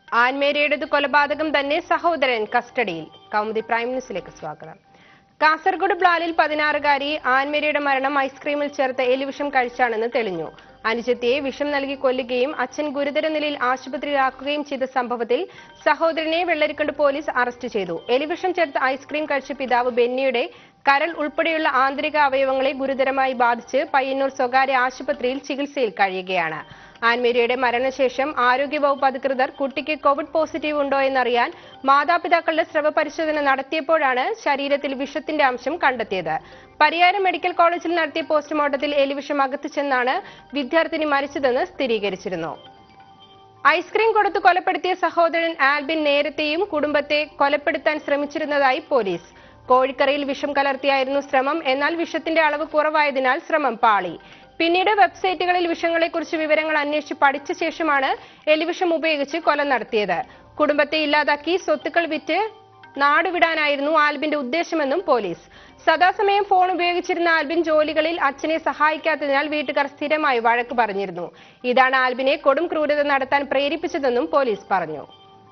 ആൻമേരിയുടേത് കൊലപാതകം തന്നെ സഹോദരൻ കസ്റ്റഡിയിൽ കൗമുദി പ്രൈം ന്യൂസിലേക്ക് സ്വാഗതം കാസർഗോഡ് ബ്ലാലിൽ പതിനാറുകാരി ആൻമേരിയുടെ മരണം ഐസ്ക്രീമിൽ ചേർത്ത് എലിവിഷം കഴിച്ചാണെന്ന് തെളിഞ്ഞു അനുജത്തിയെ വിഷം നൽകി കൊല്ലുകയും അച്ഛൻ ഗുരുതര നിലയിൽ ആശുപത്രിയിലാക്കുകയും ചെയ്ത സംഭവത്തിൽ സഹോദരനെ വെള്ളരിക്കണ്ട് പോലീസ് അറസ്റ്റ് ചെയ്തു എലിവിഷം ചേർത്ത് ഐസ്ക്രീം കഴിച്ച പിതാവ് ബെന്നിയുടെ കരൾ ഉൾപ്പെടെയുള്ള ആന്തരിക അവയവങ്ങളെ ഗുരുതരമായി ബാധിച്ച് പയ്യന്നൂർ സ്വകാര്യ ആശുപത്രിയിൽ ചികിത്സയിൽ കഴിയുകയാണ് ആൻമേരിയുടെ മരണശേഷം ആരോഗ്യവകുപ്പ് അധികൃതർ കുട്ടിക്ക് കോവിഡ് പോസിറ്റീവ് ഉണ്ടോ എന്നറിയാൻ മാതാപിതാക്കളുടെ സ്രവ പരിശോധന നടത്തിയപ്പോഴാണ് ശരീരത്തിൽ വിഷത്തിന്റെ അംശം കണ്ടെത്തിയത് പരിയാരം മെഡിക്കൽ കോളേജിൽ നടത്തിയ പോസ്റ്റ്മോർട്ടത്തിൽ എലിവിഷം അകത്തു ചെന്നാണ് വിദ്യാർത്ഥിനി മരിച്ചതെന്ന് സ്ഥിരീകരിച്ചിരുന്നു ഐസ്ക്രീം കൊടുത്ത് കൊലപ്പെടുത്തിയ സഹോദരൻ ആൽബിൻ നേരത്തെയും കുടുംബത്തെ കൊലപ്പെടുത്താൻ ശ്രമിച്ചിരുന്നതായി പോലീസ് കോഴിക്കറിയിൽ വിഷം കലർത്തിയായിരുന്നു ശ്രമം എന്നാൽ വിഷത്തിന്റെ അളവ് കുറവായതിനാൽ ശ്രമം പാളി പിന്നീട് വെബ്സൈറ്റുകളിൽ വിഷങ്ങളെക്കുറിച്ച് വിവരങ്ങൾ അന്വേഷിച്ച് പഠിച്ച ശേഷമാണ് എലിവിഷം ഉപയോഗിച്ച് കൊല നടത്തിയത് കുടുംബത്തെ ഇല്ലാതാക്കി സ്വത്തുക്കൾ വിറ്റ് നാടുവിടാനായിരുന്നു ആൽബിന്റെ ഉദ്ദേശമെന്നും പോലീസ് സദാസമയം ഫോൺ ഉപയോഗിച്ചിരുന്ന ആൽബിൻ ജോലികളിൽ അച്ഛനെ സഹായിക്കാത്തതിനാൽ വീട്ടുകാർ സ്ഥിരമായി വഴക്ക് പറഞ്ഞിരുന്നു ഇതാണ് ആൽബിനെ കൊടും ക്രൂരത നടത്താൻ പ്രേരിപ്പിച്ചതെന്നും പോലീസ് പറഞ്ഞു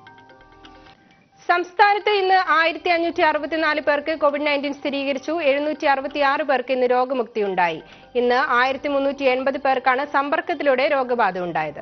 സംസ്ഥാനത്ത് ഇന്ന് ആയിരത്തി അഞ്ഞൂറ്റി അറുപത്തിനാല് പേർക്ക് കോവിഡ് നയൻറ്റീൻ സ്ഥിരീകരിച്ചു എഴുന്നൂറ്റി അറുപത്തിയാറ് പേർക്ക് ഇന്ന് രോഗമുക്തിയുണ്ടായി ഇന്ന് ആയിരത്തി മുന്നൂറ്റി എൺപത് പേർക്കാണ് സമ്പർക്കത്തിലൂടെ രോഗബാധ ഉണ്ടായത്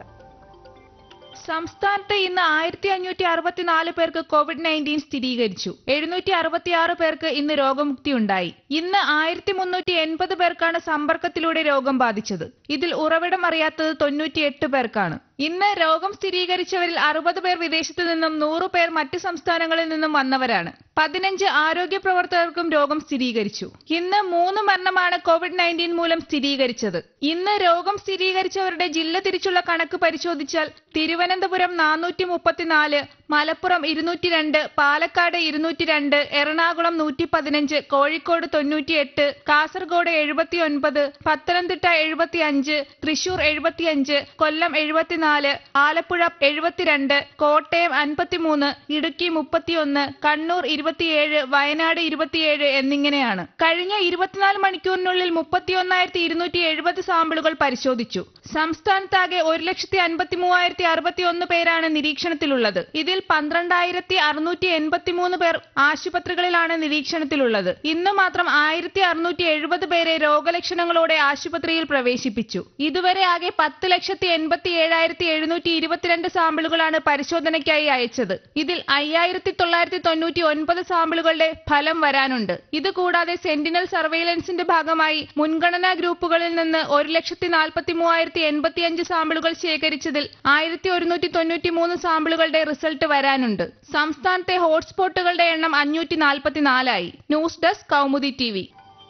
സംസ്ഥാനത്ത് ഇന്ന് ആയിരത്തി അഞ്ഞൂറ്റി അറുപത്തിനാല് പേർക്ക് കോവിഡ് നയൻറ്റീൻ സ്ഥിരീകരിച്ചു എഴുന്നൂറ്റി അറുപത്തിയാറ് പേർക്ക് ഇന്ന് രോഗമുക്തി ഉണ്ടായി ഇന്ന് ആയിരത്തി മുന്നൂറ്റി എൺപത് പേർക്കാണ് സമ്പർക്കത്തിലൂടെ രോഗം ബാധിച്ചത് ഇതിൽ ഉറവിടം അറിയാത്തത് തൊണ്ണൂറ്റിയെട്ട് പേർക്കാണ് ഇന്ന് രോഗം സ്ഥിരീകരിച്ചവരിൽ അറുപത് പേർ വിദേശത്തു നിന്നും നൂറ് പേർ മറ്റ് സംസ്ഥാനങ്ങളിൽ നിന്നും വന്നവരാണ് പതിനഞ്ച് ആരോഗ്യ പ്രവർത്തകർക്കും രോഗം സ്ഥിരീകരിച്ചു ഇന്ന് മൂന്ന് മരണമാണ് കോവിഡ് നയൻറ്റീൻ മൂലം സ്ഥിരീകരിച്ചത് ഇന്ന് രോഗം സ്ഥിരീകരിച്ചവരുടെ ജില്ല തിരിച്ചുള്ള കണക്ക് പരിശോധിച്ചാൽ തിരുവനന്തപുരം നാനൂറ്റി മുപ്പത്തിനാല് മലപ്പുറം ഇരുന്നൂറ്റി രണ്ട് പാലക്കാട് ഇരുന്നൂറ്റി രണ്ട് എറണാകുളം നൂറ്റി പതിനഞ്ച് കോഴിക്കോട് തൊണ്ണൂറ്റിയെട്ട് കാസർഗോഡ് എഴുപത്തിയൊൻപത് പത്തനംതിട്ട എഴുപത്തിയഞ്ച് തൃശൂർ എഴുപത്തിയഞ്ച് കൊല്ലം എഴുപത്തിനാല് ആലപ്പുഴ എഴുപത്തിരണ്ട് കോട്ടയം അൻപത്തിമൂന്ന് ഇടുക്കി മുപ്പത്തിയൊന്ന് കണ്ണൂർ ഇരുപത്തിയേഴ് വയനാട് ഇരുപത്തിയേഴ് എന്നിങ്ങനെയാണ് കഴിഞ്ഞ ഇരുപത്തിനാല് മണിക്കൂറിനുള്ളിൽ മുപ്പത്തിയൊന്നായിരത്തി ഇരുന്നൂറ്റി എഴുപത് സാമ്പിളുകൾ പരിശോധിച്ചു സംസ്ഥാനത്താകെ ഒരു ലക്ഷത്തി അൻപത്തി മൂവായിരത്തി അറുപത്തി ഒന്ന് പേരാണ് നിരീക്ഷണത്തിലുള്ളത് ഇതിൽ പന്ത്രണ്ടായിരത്തി അറുന്നൂറ്റി എൺപത്തിമൂന്ന് പേർ ആശുപത്രികളിലാണ് നിരീക്ഷണത്തിലുള്ളത് ഇന്ന് മാത്രം ആയിരത്തി അറുന്നൂറ്റി എഴുപത് പേരെ രോഗലക്ഷണങ്ങളോടെ ആശുപത്രിയിൽ പ്രവേശിപ്പിച്ചു ഇതുവരെ ആകെ പത്ത് ലക്ഷത്തി എൺപത്തി ഏഴായിരത്തി എഴുന്നൂറ്റി ഇരുപത്തിരണ്ട് സാമ്പിളുകളാണ് പരിശോധനയ്ക്കായി അയച്ചത് ഇതിൽ അയ്യായിരത്തി തൊള്ളായിരത്തി തൊണ്ണൂറ്റി ഒൻപത് സാമ്പിളുകളുടെ ഫലം വരാനുണ്ട് ഇതുകൂടാതെ സെന്റിനൽ സർവൈലൻസിന്റെ ഭാഗമായി മുൻഗണനാ ഗ്രൂപ്പുകളിൽ നിന്ന് ഒരു ലക്ഷത്തി നാൽപ്പത്തി മൂവായിരത്തി എൺപത്തിയഞ്ച് സാമ്പിളുകൾ ശേഖരിച്ചതിൽ ആയിരത്തി ഒരുന്നൂറ്റി തൊണ്ണൂറ്റി മൂന്ന് സാമ്പിളുകളുടെ റിസൾട്ട് വരാനുണ്ട് സംസ്ഥാനത്തെ ഹോട്ട്സ്പോട്ടുകളുടെ എണ്ണം അഞ്ഞൂറ്റി നാൽപ്പത്തിനാലായി news desk Kaumudi T V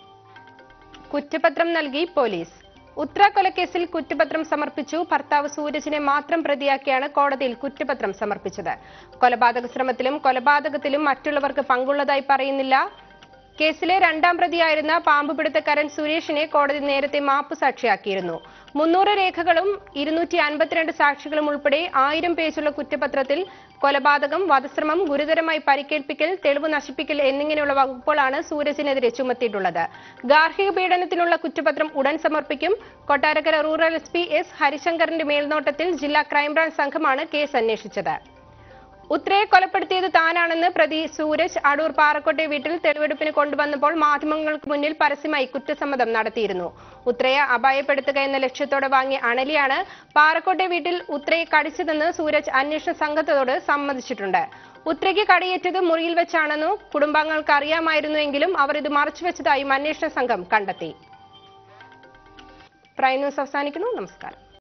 കുറ്റപത്രം നൽകി പോലീസ് ഉത്ര കൊലക്കേസിൽ കുറ്റപത്രം സമർപ്പിച്ചു ഭർത്താവ് സൂരജിനെ മാത്രം പ്രതിയാക്കിയാണ് കോടതിയിൽ കുറ്റപത്രം സമർപ്പിച്ചത് കൊലപാതക ശ്രമത്തിലും കൊലപാതകത്തിലും മറ്റുള്ളവർക്ക് പങ്കുള്ളതായി പറയുന്നില്ല കേസിലെ രണ്ടാം പ്രതിയായിരുന്ന പാമ്പുപിടുത്തക്കാരൻ സുരേഷിനെ കോടതി നേരത്തെ മാപ്പ് സാക്ഷിയാക്കിയിരുന്നു മുന്നൂറ് രേഖകളും ഇരുന്നൂറ്റി അൻപത്തിരണ്ട് സാക്ഷികളും ഉൾപ്പെടെ ആയിരം പേജുള്ള കുറ്റപത്രത്തിൽ കൊലപാതകം വധശ്രമം ഗുരുതരമായി പരിക്കേൽപ്പിക്കൽ തെളിവ് നശിപ്പിക്കൽ എന്നിങ്ങനെയുള്ള വകുപ്പുകളാണ് സൂരജിനെതിരെ ചുമത്തിയിട്ടുള്ളത് ഗാർഹിക പീഡനത്തിനുള്ള കുറ്റപത്രം ഉടൻ സമർപ്പിക്കും Kottarakkara rural S P S ഹരിശങ്കറിന്റെ മേൽനോട്ടത്തിൽ ജില്ലാ ക്രൈംബ്രാഞ്ച് സംഘമാണ് കേസ് അന്വേഷിച്ചത് ഉത്രയെ കൊലപ്പെടുത്തിയത് താനാണെന്ന് പ്രതി സൂരജ് അടൂർ പാറക്കോട്ടെ വീട്ടിൽ തെളിവെടുപ്പിന് കൊണ്ടുവന്നപ്പോൾ മാധ്യമങ്ങൾക്ക് മുന്നിൽ പരസ്യമായി കുറ്റസമ്മതം നടത്തിയിരുന്നു ഉത്രയെ അപായപ്പെടുത്തുക എന്ന ലക്ഷ്യത്തോടെ വാങ്ങിയ അണലിയാണ് പാറക്കോട്ടെ വീട്ടിൽ ഉത്രയെ കടിച്ചതെന്ന് സൂരജ് അന്വേഷണ സംഘത്തോട് സമ്മതിച്ചിട്ടുണ്ട് ഉത്രയ്ക്ക് കടിയേറ്റത് മുറിയിൽ വെച്ചാണെന്നു കുടുംബാംഗങ്ങൾക്ക് അറിയാമായിരുന്നുവെങ്കിലും അവർ ഇത് മറച്ചുവെച്ചതായും അന്വേഷണ സംഘം കണ്ടെത്തി പ്രൈം ന്യൂസ് അവസാനിക്കുന്നു നമസ്കാരം